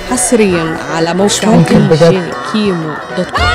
حصريا على موقع دي جي كيمو دوت كوم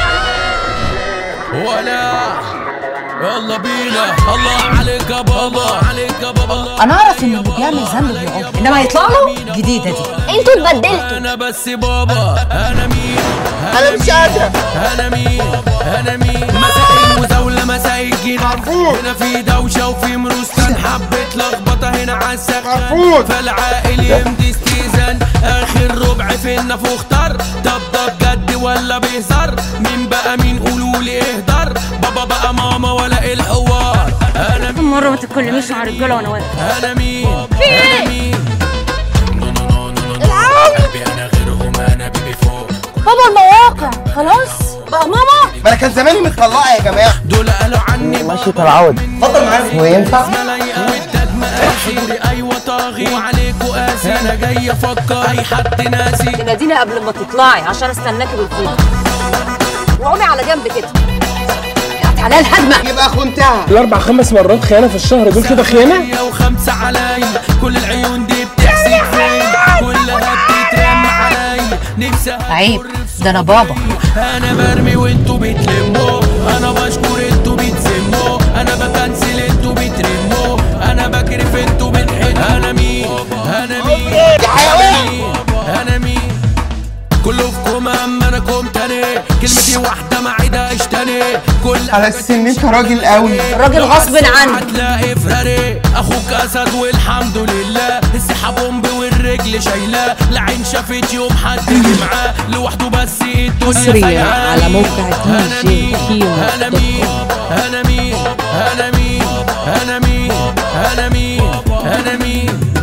ولا يلا بينا الله عليك يا بابا عليك يا بابا انا اعرف ان اللي بيعمل ذنب بيعاقب انما يطلع له جديده دي انتوا اتبدلتوا انا بس بابا انا مين انا مش قادره انا مين انا مين مساء المزاولة مساء الجنان عفوت. هنا في دوشة وفي مروستان حبة لخبطة هنا عالسخان عفوت. فالعاقل يمضي استئذان اخر ربع في النافوخ طر طب ده بجد ولا بيهزر مين بقى مين قولوا لي اهدر بابا بقى ماما ولا إيه الحوار انا مين مرة ما تتكلميش مع الرجالة وانا واقف انا مين انا مين نو نو نو نو نو قلبي انا غيرهم انا بيبي فوق بابا المواقع خلاص بقى ماما ما انا كان زماني متطلقه يا جماعه دول قالوا عني ماشي تعود اتفضل معايا هو ينفع ملايقة والدد مقاسي ايوه طاغي وعليكوا قاسي انا جاي افكر اي حد ناسي تناديني قبل ما تطلعي عشان استناكي بالفيل وقومي على جنب كده يا عليها الهدمه يبقى خنتها الاربع خمس مرات خيانه في الشهر دول كده خيانه مية وخمسة عليا كل العيون دي بتحسد فيا كلها بتترم عليا نفسي عيب ده انا بابا انا برمي وانتوا بتلموا انا بشكر انتوا بتسموا انا بكنسل انتوا بترموا انا بكرف انتوا بتحنوا انا مين انا مين يا حيوان. انا مين انا مين كله في كوما اما انا كوم تاني كلمتي واحدة ما عيدهاش تاني كل على اساس ان انت راجل قوي راجل غصب عنك. هتلاقي فراري اخوك اسد والحمد لله السحة بومب والرجل شايلاه العين شافت يوم حد جه معاه لوحده بس الدنيا حصريا سايعاه. على موقع دي أنا جي مين؟ كيمو أنا دوت مين كوم أنا مين أنا مين أنا مين أنا مين أنا مين